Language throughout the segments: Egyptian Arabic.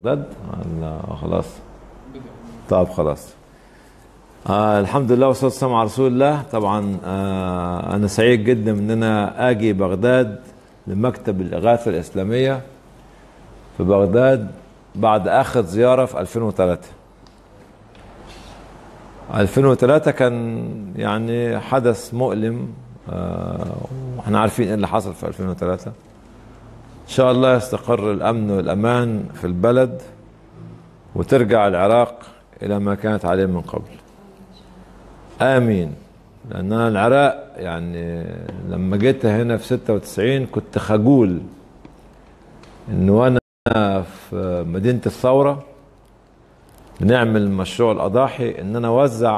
بجد ولا خلاص طب خلاص آه الحمد لله والصلاه والسلام على رسول الله طبعا آه انا سعيد جدا ان انا اجي بغداد لمكتب الاغاثه الاسلاميه في بغداد بعد اخر زياره في 2003 2003 كان يعني حدث مؤلم آه واحنا عارفين ايه اللي حصل في 2003 ان شاء الله يستقر الامن والامان في البلد وترجع العراق الى ما كانت عليه من قبل امين لان انا العراق يعني لما جيت هنا في 96 كنت خجول ان وانا في مدينه الثوره بنعمل مشروع الاضاحي ان انا اوزع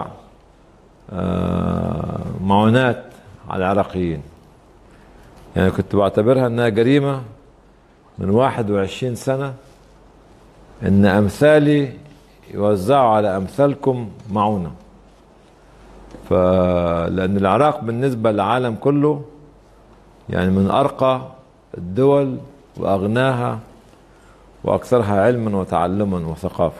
معونات على العراقيين يعني كنت بعتبرها انها جريمه من 21 سنه ان امثالي يوزعوا على امثالكم معونه فلان العراق بالنسبه للعالم كله يعني من ارقى الدول واغناها واكثرها علما وتعلما وثقافه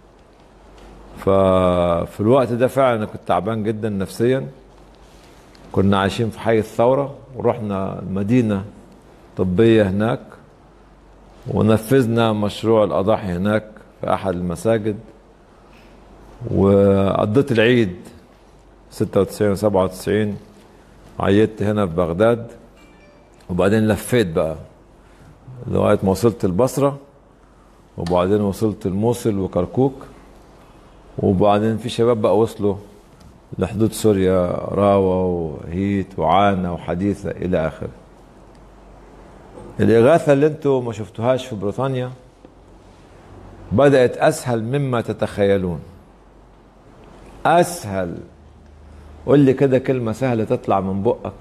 ففي الوقت ده فعلا انا كنت تعبان جدا نفسيا كنا عايشين في حي الثوره ورحنا المدينه طبيه هناك ونفذنا مشروع الاضاحي هناك في احد المساجد وقضيت العيد 96 و 97 عيدت هنا في بغداد وبعدين لفيت بقى لغايه ما وصلت البصره وبعدين وصلت الموصل وكركوك وبعدين في شباب بقى وصلوا لحدود سوريا راوة وهيت وعانة وحديثة إلى آخره الإغاثة اللي انتم ما شفتوهاش في بريطانيا بدأت أسهل مما تتخيلون أسهل قول لي كده كلمة سهلة تطلع من بقك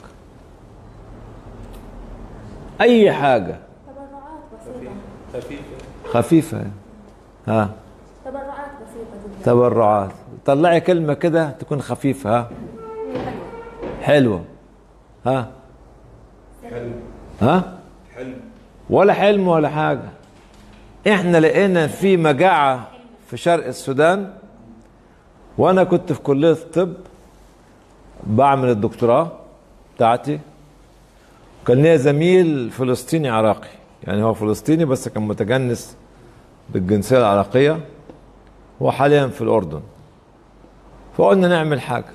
أي حاجة تبرعات بسيطة خفيفة خفيفة ها تبرعات بسيطة جدا تبرعات طلعي كلمة كده تكون خفيفة ها حلوة ها حلم ها حلم ولا حلم ولا حاجة احنا لقينا في مجاعة في شرق السودان وانا كنت في كلية الطب بعمل الدكتوراه بتاعتي كان ليا زميل فلسطيني عراقي يعني هو فلسطيني بس كان متجنس بالجنسية العراقية هو حاليا في الأردن فقلنا نعمل حاجة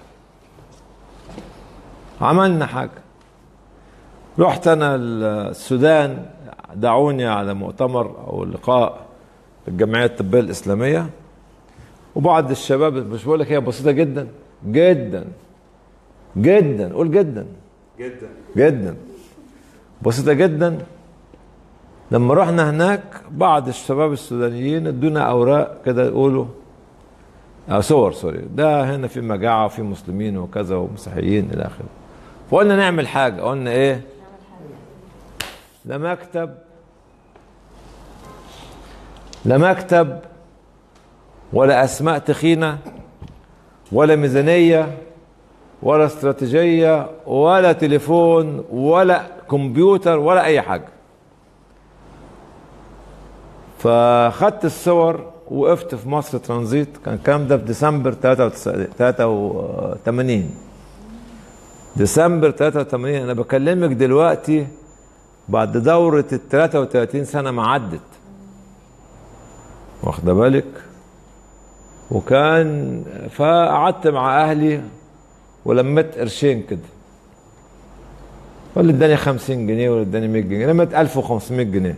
عملنا حاجة رحت أنا السودان دعوني على مؤتمر أو لقاء الجمعية الطبية الإسلامية وبعض الشباب مش بقول لك هي بسيطة جدا جدا جدا قول جدا جدا جدا بسيطة جدا لما رحنا هناك بعض الشباب السودانيين ادونا اوراق كده يقولوا آه صور سوري ده هنا في مجاعة وفي مسلمين وكذا ومسيحيين الى اخره فقلنا نعمل حاجة قلنا ايه لا مكتب لا مكتب ولا اسماء تخينة ولا ميزانية ولا استراتيجية ولا تليفون ولا كمبيوتر ولا أي حاجة فخدت الصور وقفت في مصر ترانزيت كان الكلام ده في ديسمبر 83 ديسمبر 83 انا بكلمك دلوقتي بعد دورة ال 33 سنة ما عدت واخده بالك وكان فقعدت مع اهلي ولميت قرشين كده واللي اداني 50 جنيه واللي اداني 100 جنيه لميت 1500 جنيه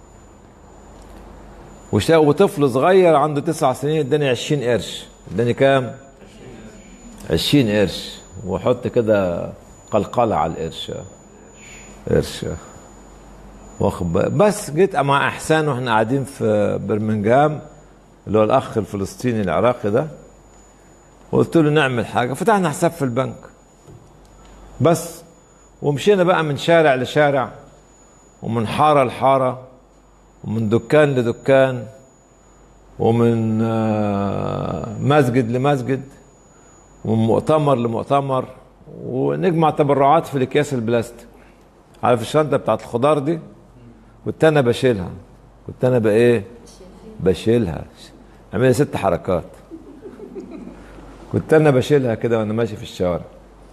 وشا- وطفل صغير عنده تسع سنين اداني 20 قرش اداني كام 20 قرش واحط كده قلقله على القرش قرش واخد بالك؟ بس جيت مع احسان واحنا قاعدين في برمنجهام اللي هو الاخ الفلسطيني العراقي ده وقلت له نعمل حاجه فتحنا حساب في البنك بس ومشينا بقى من شارع لشارع ومن حاره لحاره ومن دكان لدكان ومن آه، مسجد لمسجد ومن مؤتمر لمؤتمر ونجمع تبرعات في الاكياس البلاستيك عارف الشنطه بتاعت الخضار دي كنت انا بشيلها كنت انا بايه بشيلها اعملي ست حركات كنت انا بشيلها كده وانا ماشي في الشوارع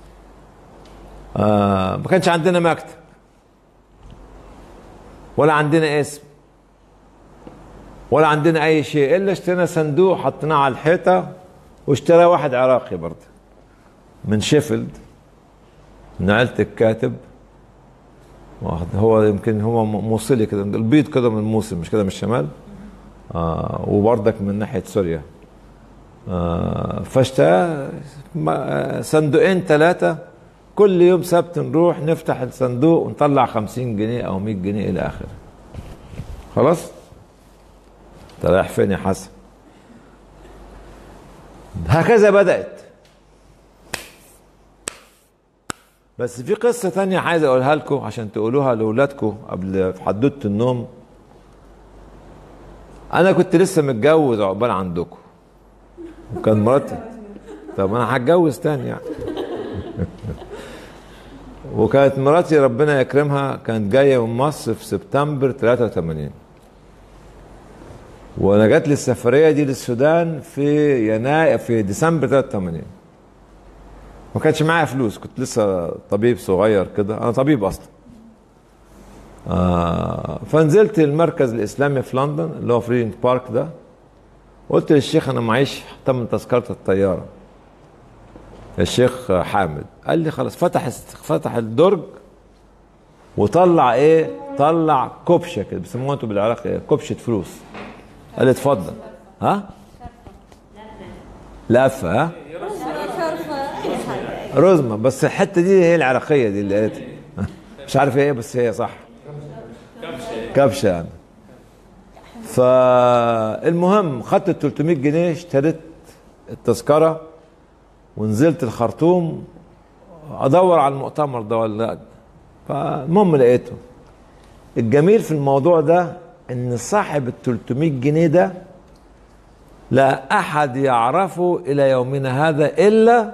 آه ما كانش عندنا مكتب ولا عندنا اسم ولا عندنا اي شيء الا اشترينا صندوق حطيناه على الحيطه واشترى واحد عراقي برضه من شيفيلد من عيله الكاتب واحد هو يمكن هو موصلي كده البيض كده من موصل مش كده من الشمال آه وبرضك من ناحيه سوريا آه فاشترى ما- صندوقين ثلاثه كل يوم سبت نروح نفتح الصندوق ونطلع خمسين جنيه او 100 جنيه الى اخره خلاص انت رايح فين يا حسن هكذا بدأت بس في قصة تانية عايز أقولها لكم عشان تقولوها لأولادكم قبل في حدوتة النوم أنا كنت لسه متجوز عقبال عندكم وكان مراتي طب أنا هتجوز تاني يعني وكانت مراتي ربنا يكرمها كانت جاية من مصر في سبتمبر 83 وانا جات لي السفريه دي للسودان في يناير في ديسمبر 83 ما كانش معايا فلوس كنت لسه طبيب صغير كده انا طبيب اصلا آه فنزلت المركز الاسلامي في لندن اللي هو فريدنج بارك ده قلت للشيخ انا معيش تمن تذكره الطياره الشيخ حامد قال لي خلاص فتح فتح الدرج وطلع ايه طلع كبشه كده بيسموها انتوا بالعراق ايه كبشه فلوس قال لي اتفضل ها لفه ها رزمه بس الحته دي هي العراقيه دي اللي قالت مش عارف ايه بس هي صح كبشه يعني فالمهم خدت ال 300 جنيه اشتريت التذكره ونزلت الخرطوم ادور على المؤتمر ده ولا لا فالمهم لقيته الجميل في الموضوع ده ان صاحب ال 300 جنيه ده لا احد يعرفه الى يومنا هذا الا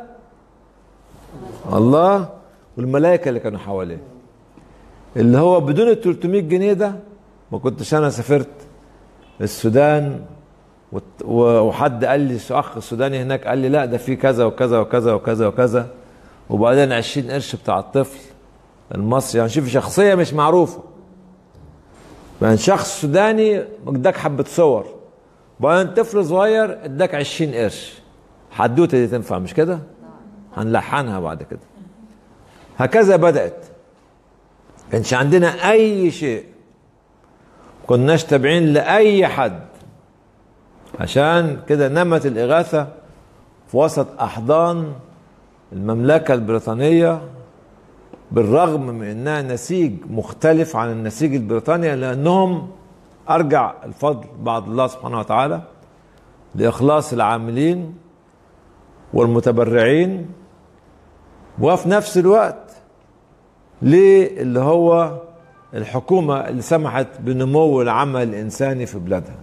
الله والملائكه اللي كانوا حواليه اللي هو بدون ال 300 جنيه ده ما كنتش انا سافرت السودان وت- و- وحد قال لي اخ سوداني هناك قال لي لا ده في كذا وكذا وكذا وكذا وكذا وبعدين 20 قرش بتاع الطفل المصري يعني شوف شخصيه مش معروفه يعني شخص سوداني اداك حبه صور وبعدين طفل صغير اداك 20 قرش حدوته دي تنفع مش كده؟ هنلحنها بعد كده هكذا بدأت كانش عندنا أي شيء كناش تابعين لأي حد عشان كده نمت الإغاثة في وسط أحضان المملكة البريطانية بالرغم من انها نسيج مختلف عن النسيج البريطاني لانهم ارجع الفضل بعد الله سبحانه وتعالى لاخلاص العاملين والمتبرعين وفي نفس الوقت للي هو الحكومة اللي سمحت بنمو العمل الإنساني في بلادها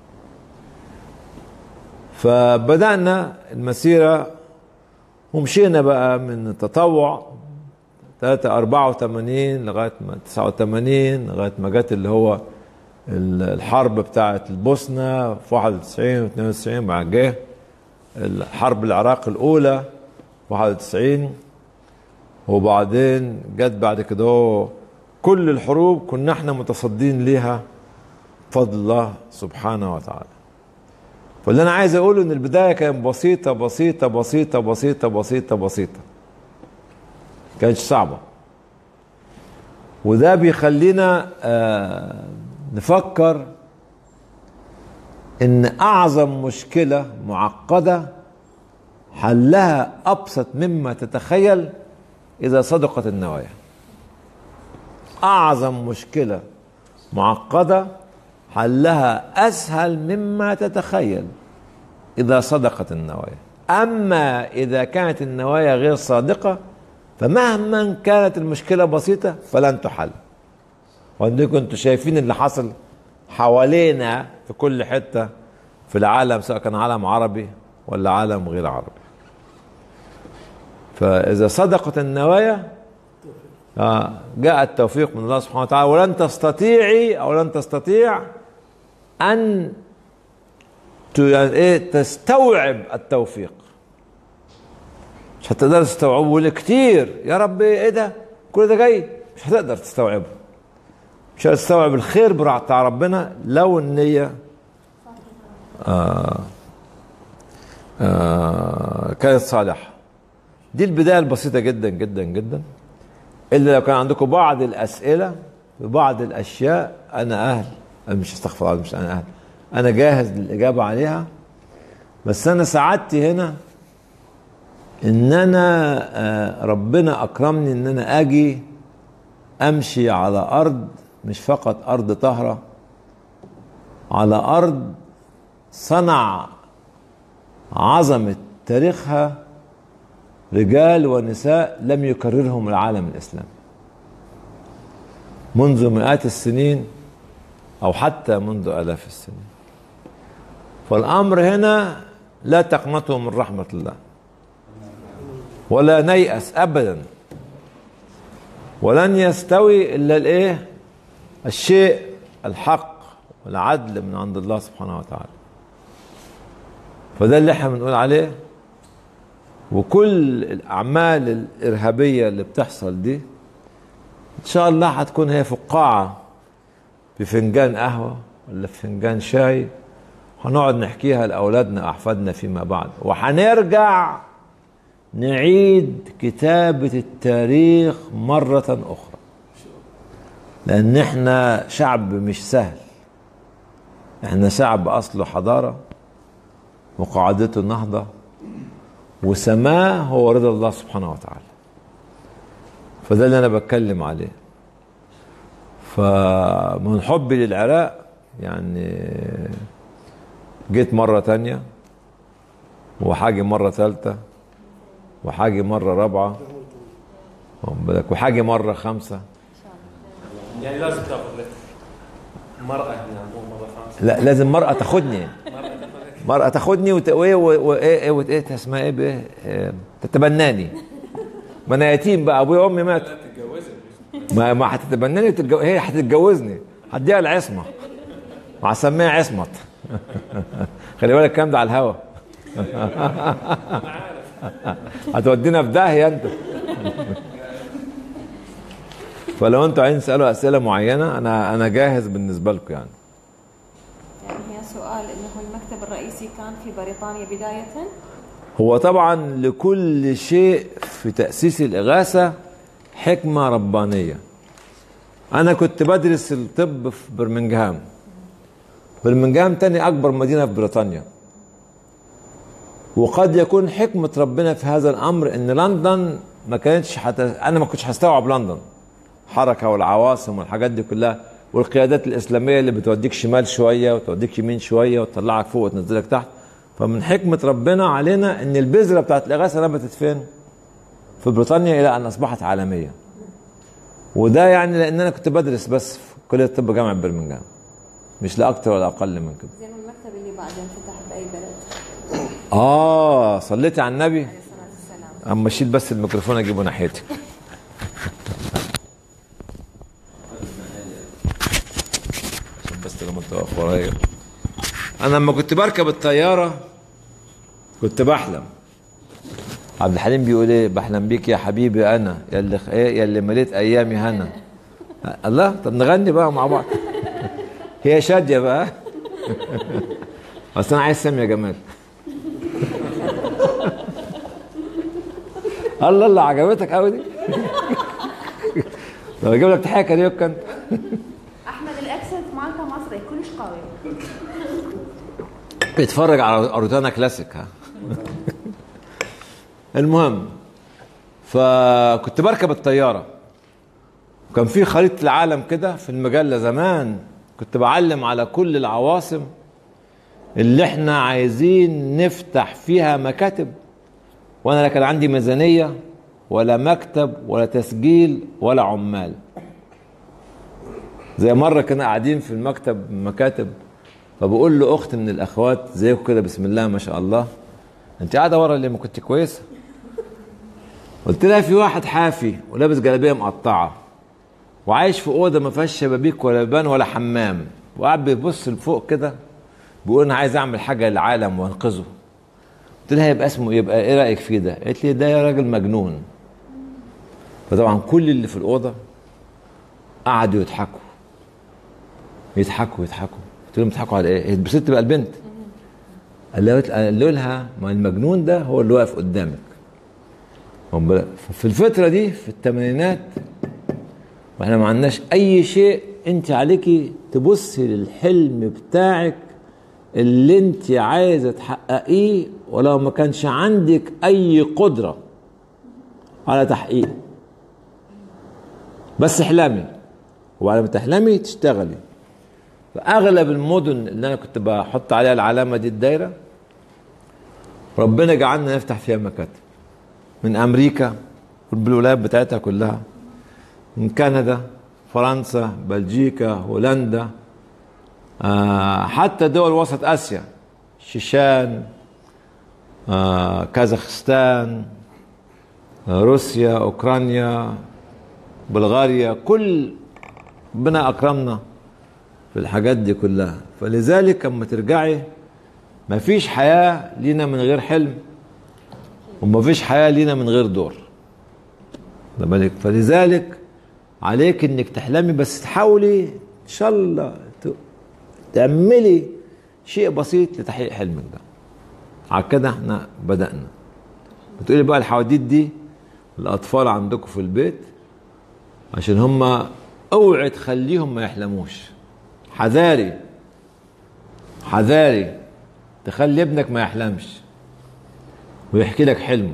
فبدأنا المسيرة ومشينا بقى من التطوع 3 84 لغايه ما 89 لغايه ما جت اللي هو ال- الحرب بتاعه البوسنه في 91 و 92 مع جه الحرب العراق الاولى في 91 وبعدين جت بعد كده هو كل الحروب كنا احنا متصدين ليها بفضل الله سبحانه وتعالى فاللي انا عايز اقوله ان البدايه كانت بسيطه بسيطه بسيطه بسيطه بسيطه بسيطه كانتش صعبة وده بيخلينا آه نفكر ان اعظم مشكلة معقدة حلها ابسط مما تتخيل اذا صدقت النوايا اعظم مشكلة معقدة حلها اسهل مما تتخيل اذا صدقت النوايا اما اذا كانت النوايا غير صادقه فمهما كانت المشكله بسيطه فلن تحل وانكم انتم شايفين اللي حصل حوالينا في كل حته في العالم سواء كان عالم عربي ولا عالم غير عربي فاذا صدقت النوايا آه جاء التوفيق من الله سبحانه وتعالى ولن تستطيعي او لن تستطيع ان ت- يعني ايه تستوعب التوفيق مش هتقدر تستوعبه كتير يا رب ايه ده كل ده جاي مش هتقدر تستوعبه مش هتستوعب الخير برع- بتاع ربنا لو النية آه آه كانت صالحة دي البداية البسيطة جدا جدا جدا إلا لو كان عندكم بعض الأسئلة ببعض الأشياء أنا أهل أنا مش استغفر الله مش أنا أهل أنا جاهز للإجابة عليها بس أنا سعادتي هنا إن أنا آه، ربنا أكرمني إن أنا أجي أمشي على أرض مش فقط أرض طهرة على أرض صنع عظمة تاريخها رجال ونساء لم يكررهم العالم الإسلامي منذ مئات السنين أو حتى منذ آلاف السنين فالأمر هنا لا تقنطوا من رحمة الله ولا نيأس أبدا ولن يستوي إلا الإيه الشيء الحق والعدل من عند الله سبحانه وتعالى فده اللي احنا بنقول عليه وكل الأعمال الإرهابية اللي بتحصل دي إن شاء الله هتكون هي فقاعة بفنجان قهوة ولا في فنجان شاي هنقعد نحكيها لأولادنا وأحفادنا فيما بعد وهنرجع نعيد كتابة التاريخ مرة أخرى لأن احنا شعب مش سهل احنا شعب أصله حضارة وقاعدته نهضة وسماه هو رضا الله سبحانه وتعالى فده اللي أنا بتكلم عليه فمن حبي للعراق يعني جيت مرة تانية وحاجة مرة ثالثة وحاجة مرة رابعة واخد بالك وحاجة مرة خمسة يعني لازم تاخذ لك مرأة هنا مو مرة خامسة لا لازم مرأة تاخدني مرأة تاخدني وت... وإيه وإيه إيه وإيه اسمها إيه بإيه إيه، تتبناني ما أنا يتيم بقى أبويا وأمي ماتوا لا تتجوزها ما ما هتتبناني وتتجو... هي هتتجوزني هديها العصمة وهسميها عصمت خلي بالك الكلام ده على الهوا هتودينا في داهية أنت فلو انتوا عايزين تسالوا اسئله معينه انا انا جاهز بالنسبه لكم يعني يعني هي سؤال انه المكتب الرئيسي كان في بريطانيا بداية هو طبعا لكل شيء في تاسيس الاغاثه حكمه ربانيه انا كنت بدرس الطب في برمنجهام برمنجهام تاني اكبر مدينه في بريطانيا وقد يكون حكمه ربنا في هذا الامر ان لندن ما كانتش حت... انا ما كنتش هستوعب لندن حركه والعواصم والحاجات دي كلها والقيادات الاسلاميه اللي بتوديك شمال شويه وتوديك يمين شويه وتطلعك فوق وتنزلك تحت فمن حكمه ربنا علينا ان البذره بتاعت الاغاثه نبتت فين؟ في بريطانيا الى ان اصبحت عالميه وده يعني لان انا كنت بدرس بس في كليه الطب جامعه برمنجهام مش لا اكتر ولا اقل من كده زين المكتب اللي بعدين فتح باي بلد اه صليتي على النبي عليه الصلاة والسلام اما اشيل بس الميكروفون اجيبه ناحيتي عشان بس لما انت واقف ورايا انا لما كنت بركب الطياره كنت بحلم عبد الحليم بيقول ايه بحلم بيك يا حبيبي انا يا اللي ايه يا اللي مليت ايامي هنا الله طب نغني بقى مع بعض هي شاديه بقى اصل انا عايز سامي يا جمال الله الله عجبتك قوي دي لو اجيب لك تحيه كاريوكا انت احمد الاكسنت مالته مصري كلش قوي بيتفرج على اروتانا كلاسيك ها المهم فكنت بركب الطياره وكان في خريطه العالم كده في المجله زمان كنت بعلم على كل العواصم اللي احنا عايزين نفتح فيها مكاتب وانا لا كان عندي ميزانيه ولا مكتب ولا تسجيل ولا عمال زي مره كنا قاعدين في المكتب مكاتب فبقول له اخت من الاخوات زيكم كده بسم الله ما شاء الله انت قاعده ورا اللي ما كنت كويسه قلت لها في واحد حافي ولابس جلابيه مقطعه وعايش في اوضه ما فيهاش شبابيك ولا بيبان ولا حمام وقاعد بيبص لفوق كده بيقول انا عايز اعمل حاجه للعالم وانقذه قلت لها يبقى اسمه يبقى ايه رايك فيه ده؟ قالت لي ده يا راجل مجنون فطبعا كل اللي في الاوضه قعدوا يضحكوا يضحكوا يضحكوا قلت لهم بتضحكوا على ايه؟ هي اتبسطت بقى البنت قالت- قالوا لها ما المجنون ده هو اللي واقف قدامك واخد بالك؟ في الفتره دي في الثمانينات واحنا ما عندناش اي شيء انت عليكي تبصي للحلم بتاعك اللي انت عايزه تحققيه ولو ما كانش عندك اي قدره على تحقيقه بس احلمي وبعد ما تحلمي تشتغلي فاغلب المدن اللي انا كنت بحط عليها العلامه دي الدايره ربنا جعلنا نفتح فيها مكاتب من امريكا والولايات بتاعتها كلها من كندا فرنسا بلجيكا هولندا آه حتى دول وسط اسيا شيشان آه كازاخستان آه روسيا اوكرانيا بلغاريا كل ربنا اكرمنا في الحاجات دي كلها فلذلك اما ترجعي ما فيش حياه لينا من غير حلم وما فيش حياه لينا من غير دور ده بالك فلذلك عليك انك تحلمي بس تحاولي ان شاء الله ت- تعملي شيء بسيط لتحقيق حلمك ده على كده احنا بدأنا بتقولي بقى الحواديت دي الأطفال عندكم في البيت عشان هم اوعي تخليهم ما يحلموش حذاري حذاري تخلي ابنك ما يحلمش ويحكي لك حلمه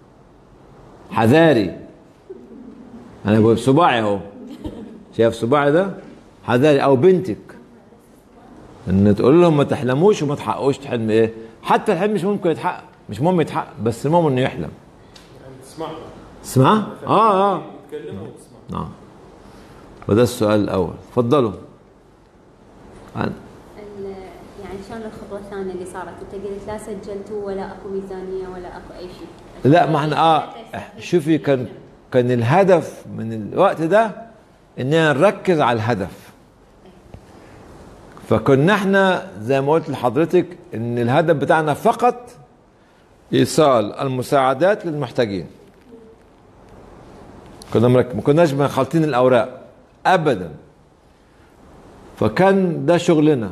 حذاري انا بقول صباعي اهو شايف صباعي ده حذاري او بنتك ان تقول لهم ما تحلموش وما تحققوش حلم ايه حتى الحلم مش ممكن يتحقق مش مهم يتحقق بس المهم انه يحلم يعني تسمعوا اسمع اه اه يتكلموا وتسمعوا نعم وده السؤال الاول اتفضلوا عن- ال- يعني شلون الخطوه الثانيه اللي صارت انت قلت لا سجلتوا ولا اكو ميزانيه ولا اكو اي شيء لا ما احنا اه شوفي كان كان الهدف من الوقت ده اننا نركز على الهدف فكنا احنا زي ما قلت لحضرتك ان الهدف بتاعنا فقط ايصال المساعدات للمحتاجين كنا مرك... ما كناش خالطين الاوراق ابدا فكان ده شغلنا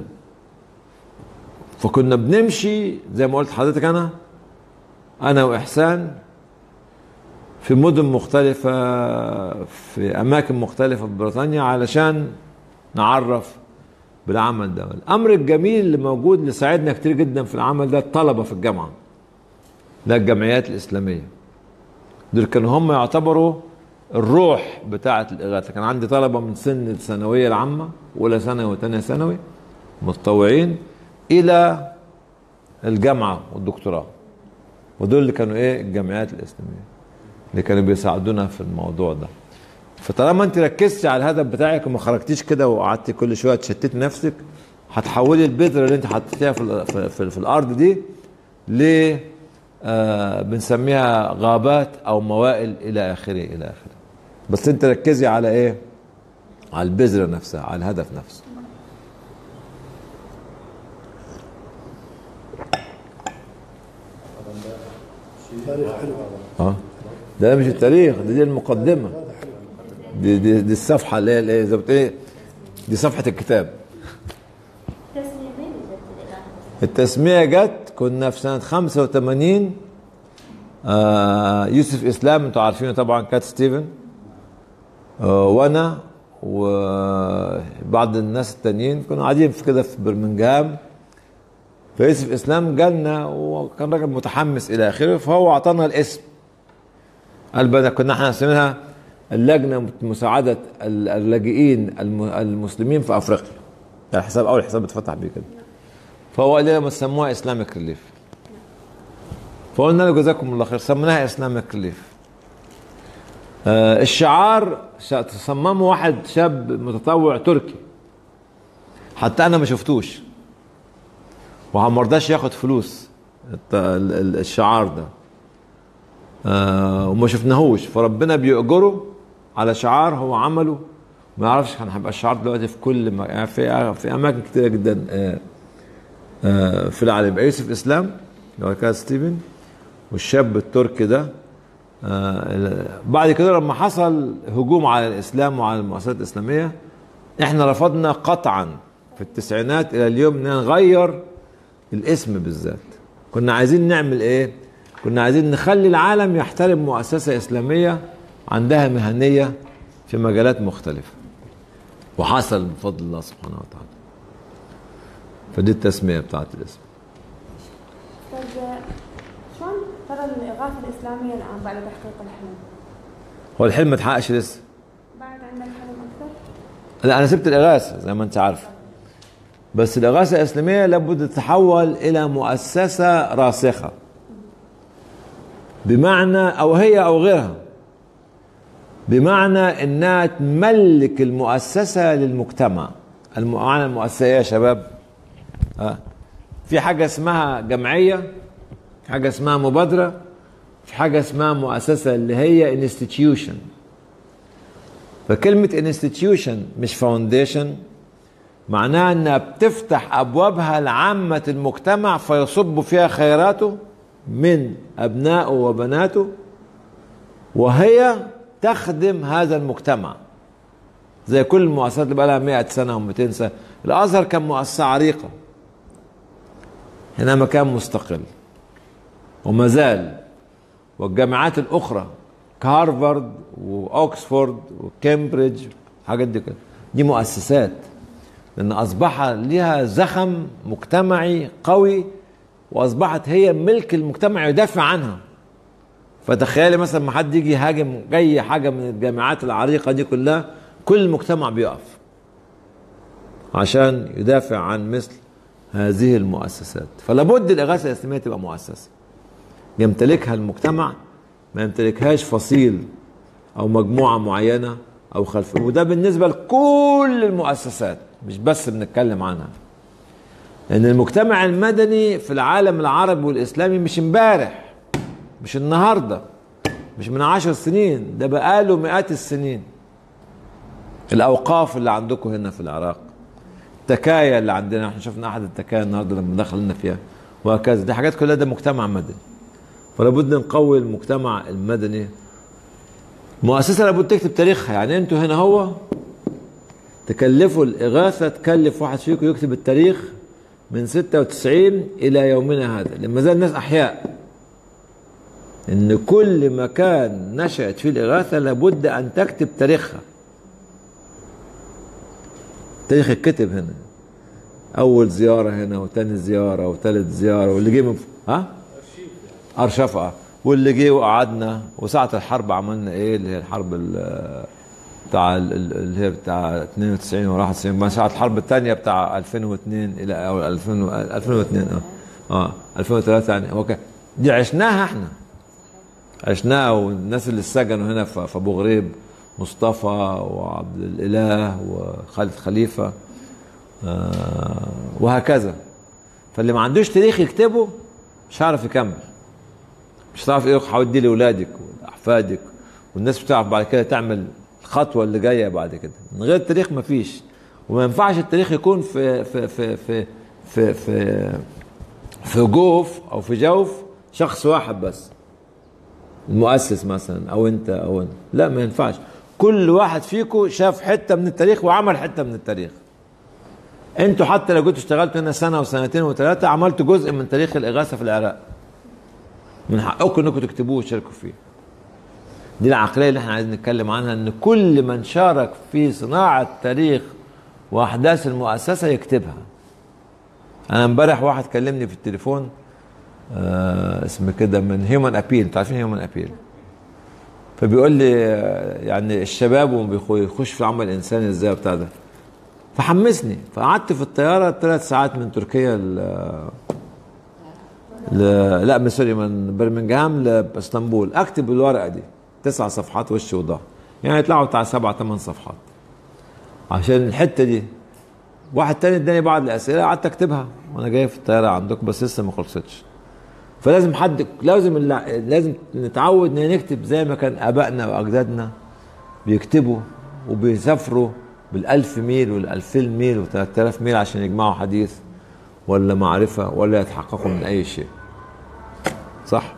فكنا بنمشي زي ما قلت لحضرتك انا انا واحسان في مدن مختلفة في أماكن مختلفة في بريطانيا علشان نعرف بالعمل ده الأمر الجميل اللي موجود اللي ساعدنا كتير جدا في العمل ده الطلبة في الجامعة ده الجمعيات الإسلامية دول كانوا هم يعتبروا الروح بتاعة الإغاثة كان عندي طلبة من سن الثانوية العامة أولى ثانوي وثانية ثانوي متطوعين إلى الجامعة والدكتوراه ودول اللي كانوا إيه الجمعيات الإسلامية اللي كانوا بيساعدونا في الموضوع ده فطالما انت ركزتي على الهدف بتاعك وما خرجتيش كده وقعدتي كل شويه تشتتي نفسك هتحولي البذره اللي انت حطيتيها في, ال- في, في, في الارض دي ل آه بنسميها غابات او موائل الى اخره الى اخره بس انت ركزي على ايه على البذره نفسها على الهدف نفسه اه ده مش التاريخ دي, دي المقدمه دي, دي, دي الصفحه اللي هي اللي هي زي ما بتقول ايه دي صفحه الكتاب التسميه جت كنا في سنه 85 آه يوسف اسلام انتوا عارفينه طبعا كات ستيفن آه وانا وبعض الناس التانيين كنا قاعدين في كده في برمنجهام فيوسف اسلام جالنا وكان راجل متحمس الى اخره فهو اعطانا الاسم قال بدأ كنا احنا اسمها اللجنه مساعده ال- اللاجئين الم- المسلمين في افريقيا ده حساب اول حساب اتفتح بيه كده فهو قال لنا ما تسموها اسلامك ريليف فقلنا له جزاكم الله خير سميناها اسلامك ريليف آه الشعار شا- صممه واحد شاب متطوع تركي حتى انا ما شفتوش وما رضاش ياخد فلوس الت- ال- ال- الشعار ده آه وما شفناهوش فربنا بيأجره على شعار هو عمله ما يعرفش كان هيبقى الشعار دلوقتي في كل ما يعني في في اماكن كتيره جدا آه آه، في العالم يوسف اسلام اللي هو كان ستيفن والشاب التركي ده آه، بعد كده لما حصل هجوم على الاسلام وعلى المؤسسات الاسلاميه احنا رفضنا قطعا في التسعينات الى اليوم ان نغير الاسم بالذات كنا عايزين نعمل ايه كنا عايزين نخلي العالم يحترم مؤسسه اسلاميه عندها مهنيه في مجالات مختلفه وحصل بفضل الله سبحانه وتعالى فدي التسميه بتاعت الاسم استاذ شلون ترى الاغاثه الاسلاميه الان بعد تحقيق الحلم؟ هو الحلم ما اتحققش لسه بعد عندنا الحلم اكثر؟ لا انا سبت الاغاثه زي ما انت عارف بس الاغاثه الاسلاميه لابد تتحول الى مؤسسه راسخه بمعنى او هي او غيرها بمعنى انها تملك المؤسسه للمجتمع المعنى المؤسسه إيه يا شباب ها في حاجه اسمها جمعيه في حاجه اسمها مبادره في حاجه اسمها مؤسسه اللي هي انستتيوشن فكلمة انستتيوشن مش فاونديشن معناها انها بتفتح ابوابها لعامة المجتمع فيصب فيها خيراته من ابنائه وبناته وهي تخدم هذا المجتمع زي كل المؤسسات اللي بقى لها 100 سنة و200 سنة الازهر كان مؤسسة عريقة هنا مكان مستقل وما زال والجامعات الاخرى كهارفارد واوكسفورد وكامبريدج حاجات دي كده دي مؤسسات لان اصبح لها زخم مجتمعي قوي واصبحت هي ملك المجتمع يدافع عنها فتخيلي مثلا ما حد يجي يهاجم اي حاجه من الجامعات العريقه دي كلها كل المجتمع بيقف عشان يدافع عن مثل هذه المؤسسات فلا بد الاغاثه الاسلاميه تبقى مؤسسه يمتلكها المجتمع ما يمتلكهاش فصيل او مجموعه معينه او خلفيه وده بالنسبه لكل المؤسسات مش بس بنتكلم عنها لان المجتمع المدني في العالم العربي والاسلامي مش امبارح مش النهارده مش من عشر سنين ده بقاله مئات السنين الاوقاف اللي عندكم هنا في العراق التكايا اللي عندنا احنا شفنا احد التكايا النهارده لما دخلنا فيها وهكذا دي حاجات كلها ده مجتمع مدني فلا بد نقوي المجتمع المدني مؤسسة لابد تكتب تاريخها يعني انتوا هنا هو تكلفوا الإغاثة تكلف واحد فيكم يكتب التاريخ من 96 إلى يومنا هذا لما زال الناس أحياء إن كل مكان نشأت فيه الإغاثة لابد أن تكتب تاريخها تاريخ الكتب هنا أول زيارة هنا وتاني زيارة وتالت زيارة واللي جه من ف- ها؟ أرشفة واللي جه وقعدنا وساعة الحرب عملنا إيه اللي هي الحرب ال- بتاع ال- ال- اللي هي بتاع 92 و 91 بعد ساعة الحرب الثانية بتاع 2002 إلى أو 2000 و- 2002 اه اه 2003 يعني هو كان- دي عشناها احنا عشناها والناس اللي سجنوا هنا في في ابو غريب مصطفى وعبد الاله وخالد خليفه آه وهكذا فاللي ما عندوش تاريخ يكتبه مش هيعرف يكمل مش هتعرف ايه هودي لاولادك ولاحفادك والناس بتعرف بعد كده تعمل الخطوه اللي جايه بعد كده من غير تاريخ ما فيش وما ينفعش التاريخ يكون في في في في في في, في جوف او في جوف شخص واحد بس المؤسس مثلا او انت او انت لا ما ينفعش كل واحد فيكم شاف حته من التاريخ وعمل حته من التاريخ انتوا حتى لو كنتوا اشتغلتوا هنا سنه وسنتين وثلاثه عملتوا جزء من تاريخ الاغاثه في العراق من حقكم انكم تكتبوه وتشاركوا فيه دي العقليه اللي احنا عايزين نتكلم عنها ان كل من شارك في صناعه تاريخ واحداث المؤسسه يكتبها انا امبارح واحد كلمني في التليفون آه اسمه كده من هيومن ابيل انتوا عارفين هيومن ابيل فبيقول لي آه، يعني الشباب وهم بيخو- يخش في العمل الانساني ازاي بتاع ده فحمسني فقعدت في الطياره ثلاث ساعات من تركيا ل ل... لا من سوري من برمنجهام لاسطنبول اكتب الورقه دي تسع صفحات وش وظهر يعني يطلعوا بتاع سبع ثمان صفحات عشان الحته دي واحد تاني اداني بعض الاسئله قعدت اكتبها وانا جاي في الطياره عندكم بس لسه ما خلصتش فلازم حد لازم الل- لازم نتعود ان نكتب زي ما كان ابائنا واجدادنا بيكتبوا وبيسافروا بالألف ميل والألفين ميل وثلاثة آلاف ميل عشان يجمعوا حديث ولا معرفة ولا يتحققوا من أي شيء صح؟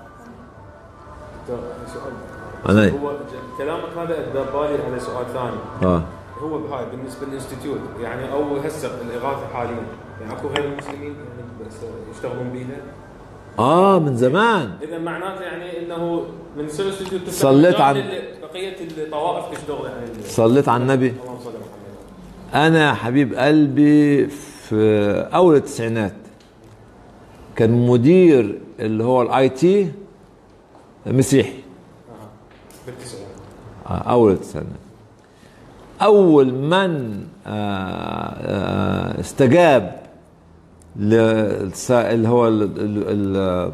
سؤال أنا هو ج- كلامك هذا ادى بالي على سؤال ثاني آه هو بهاي بالنسبه للانستitute يعني او هسه الاغاثه حاليا يعني اكو غير المسلمين يعني بس يشتغلون بيها آه من زمان اذا معناته يعني انه من سوى انستitute صليت عن- بقيه الطوائف تشتغل يعني ال- صليت على النبي اللهم صل على محمد انا حبيب قلبي في اول التسعينات كان مدير اللي هو الاي تي مسيحي بالتسعين آه، اول التسعينات اول من آه، آه، استجاب للس- اللي هو ال- ال-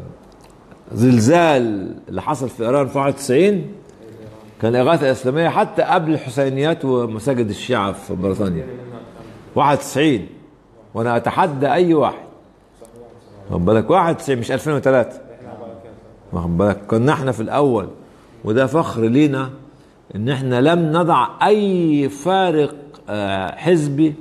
الزلزال اللي حصل في ايران في 91 كان اغاثه اسلاميه حتى قبل الحسينيات ومساجد الشيعه في بريطانيا 91 وانا اتحدى اي واحد واخد بالك 91 مش 2003 واخد بالك كنا احنا في الاول وده فخر لينا ان احنا لم نضع اي فارق آه، حزبي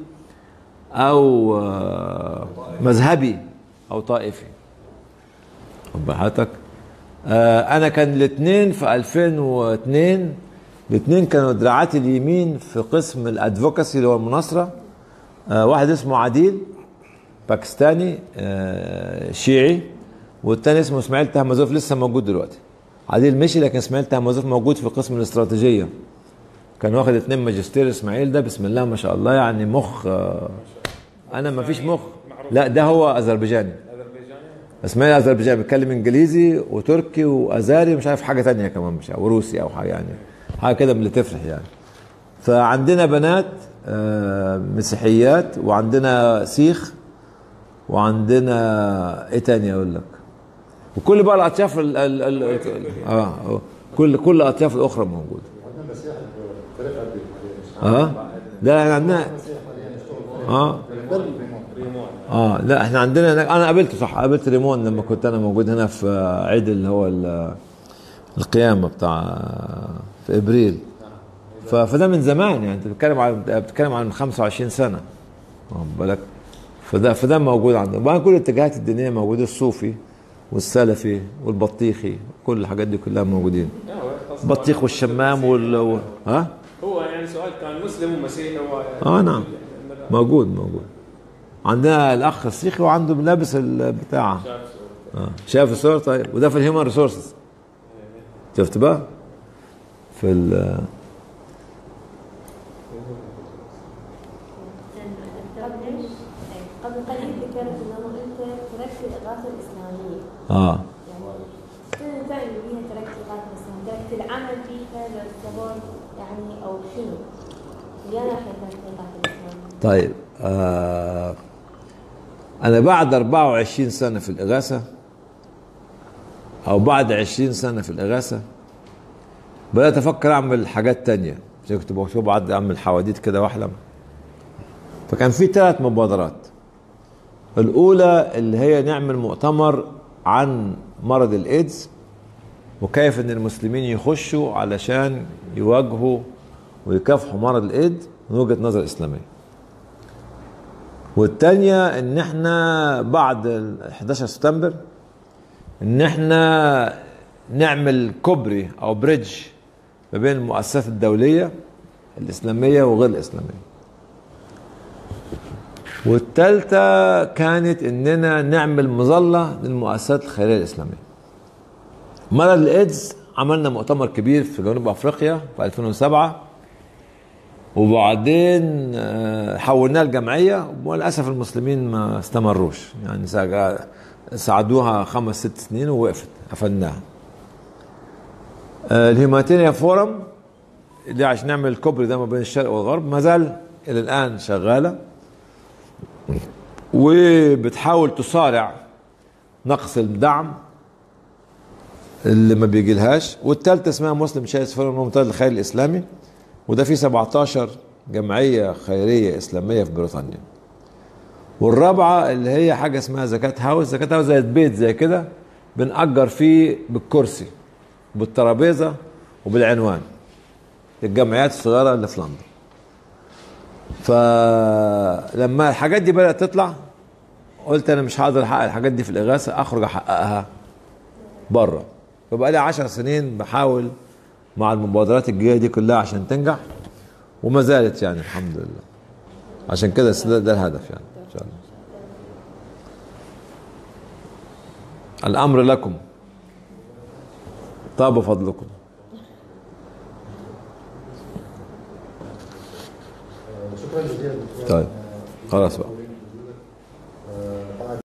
او آه، مذهبي او طائفي واخد بال حضرتك آه، انا كان الاثنين في 2002 الاثنين كانوا دراعاتي اليمين في قسم الادفوكاسي اللي هو المناصره آه، واحد اسمه عديل باكستاني آه، شيعي والتاني اسمه اسماعيل تهمزوف لسه موجود دلوقتي عديل مشي لكن اسماعيل تهمزوف موجود في قسم الاستراتيجيه كان واخد اتنين ماجستير اسماعيل ده بسم الله ما شاء الله يعني مخ آه، انا ما فيش مخ لا ده هو اذربيجاني اذربيجاني اسماعيل اذربيجاني بيتكلم انجليزي وتركي وازاري ومش عارف حاجه تانية كمان مش عارف وروسي او حاجه يعني حاجه كده من اللي تفرح يعني فعندنا بنات آه، مسيحيات وعندنا سيخ وعندنا ايه تاني اقول لك وكل بقى الاطياف ال ال ال اه آه، كل كل الاطياف الاخرى موجوده اه لا احنا عندنا اه اه لا احنا عندنا هناك انا قابلته صح قابلت ريمون لما كنت انا موجود هنا في عيد اللي هو ال- القيامه بتاع في ابريل ف- فده من زمان يعني انت بتتكلم عن بتتكلم عن 25 سنه واخد بالك فده فده موجود عندنا وبعدين كل الاتجاهات الدينيه موجوده الصوفي والسلفي والبطيخي كل الحاجات دي كلها موجودين البطيخ والشمام وال و- ها هو يعني سؤال كان مسلم ومسيحي هو اه نعم موجود موجود عندنا الاخ السيخي وعنده لابس البتاع اه شايف الصور طيب وده في الهيومن ريسورسز شفت بقى في ال قبل قليل ذكرت انه انت تركت الاغاثه الاسلاميه اه شنو تعني بيها تركت الاغاثه الاسلاميه؟ تركت العمل فيها للصبر يعني او شنو؟ يا ناحيه تركت الاغاثه الاسلاميه طيب آه انا بعد 24 سنه في الاغاثه او بعد 20 سنه في الاغاثه بدات افكر اعمل حاجات تانية زي كنت بكتب بعد اعمل حواديت كده واحلم فكان في ثلاث مبادرات الاولى اللي هي نعمل مؤتمر عن مرض الايدز وكيف ان المسلمين يخشوا علشان يواجهوا ويكافحوا مرض الايدز من وجهه نظر اسلاميه والتانية ان احنا بعد ال 11 سبتمبر ان احنا نعمل كوبري او بريدج ما بين المؤسسات الدولية الاسلامية وغير الاسلامية والتالتة كانت اننا نعمل مظلة للمؤسسات الخيرية الاسلامية مرض الايدز عملنا مؤتمر كبير في جنوب افريقيا في 2007 وبعدين آه، حولناه لجمعيه وللاسف المسلمين ما استمروش يعني سا- ساعدوها خمس ست سنين ووقفت قفلناها آه، الهيماتينيا فورم اللي عشان نعمل الكوبري ده ما بين الشرق والغرب ما زال الى الان شغاله وبتحاول تصارع نقص الدعم اللي ما بيجيلهاش والثالثه اسمها مسلم شايس فورم المنتدى الخيري الاسلامي وده فيه 17 جمعيه خيريه اسلاميه في بريطانيا والرابعه اللي هي حاجه اسمها زكاه هاوس زكاه هاوس زي بيت زي كده بنأجر فيه بالكرسي بالترابيزه وبالعنوان للجمعيات الصغيره اللي في لندن فلما الحاجات دي بدأت تطلع قلت انا مش هقدر احقق الحاجات دي في الاغاثه اخرج احققها بره فبقى لي 10 سنين بحاول مع المبادرات الجديده دي كلها عشان تنجح وما زالت يعني الحمد لله عشان كده ده, ده الهدف يعني ان شاء الله الامر لكم طاب فضلكم شكرا جزيلا دكتور. طيب خلاص بقى